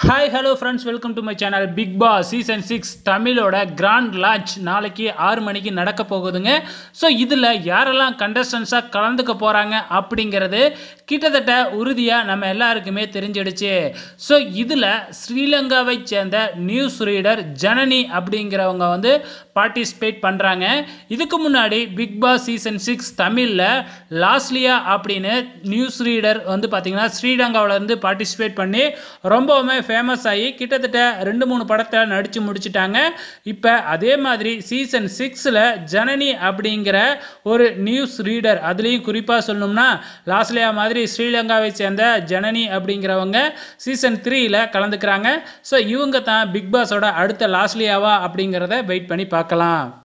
hi hello friends welcome to my channel Bigg Boss season six தமிழோட grand launch நாளைக்கு ஆறு மணிக்கு நடக்க போகுதுங்க ஸோ இதில் யாரெல்லாம் கண்டஸ்டன்ஸாக கலந்துக்க போகிறாங்க அப்படிங்கிறது கிட்டத்தட்ட உறுதியாக நம்ம எல்லாருக்குமே தெரிஞ்சிடுச்சு ஸோ இதில் ஸ்ரீலங்காவை சேர்ந்த நியூஸ் ரீடர் ஜனனி அப்படிங்கிறவங்க வந்து பார்ட்டிசிபேட் பண்ணுறாங்க இதுக்கு முன்னாடி பிக் பாஸ் சீசன் சிக்ஸ் தமிழில் லாஸ்லியா அப்படின்னு நியூஸ் ரீடர் வந்து பார்த்திங்கன்னா ஸ்ரீலங்காவிலேருந்து பார்ட்டிசிபேட் பண்ணி ரொம்பவுமே ஃபேமஸ் ஆகி கிட்டத்தட்ட ரெண்டு மூணு படத்தை நடித்து முடிச்சிட்டாங்க இப்போ அதே மாதிரி சீசன் சிக்ஸில் ஜனனி அப்படிங்கிற ஒரு நியூஸ் ரீடர் அதுலேயும் குறிப்பாக சொல்லணும்னா லாஸ்லியா மாதிரி ஸ்ரீலங்காவை சேர்ந்த ஜனனி அப்படிங்கிறவங்க சீசன் த்ரீயில் கலந்துக்கிறாங்க ஸோ இவங்க தான் பிக் பாஸோட அடுத்த லாஸ்லியாவா அப்படிங்கிறத வெயிட் பண்ணி பார்க்கலாம்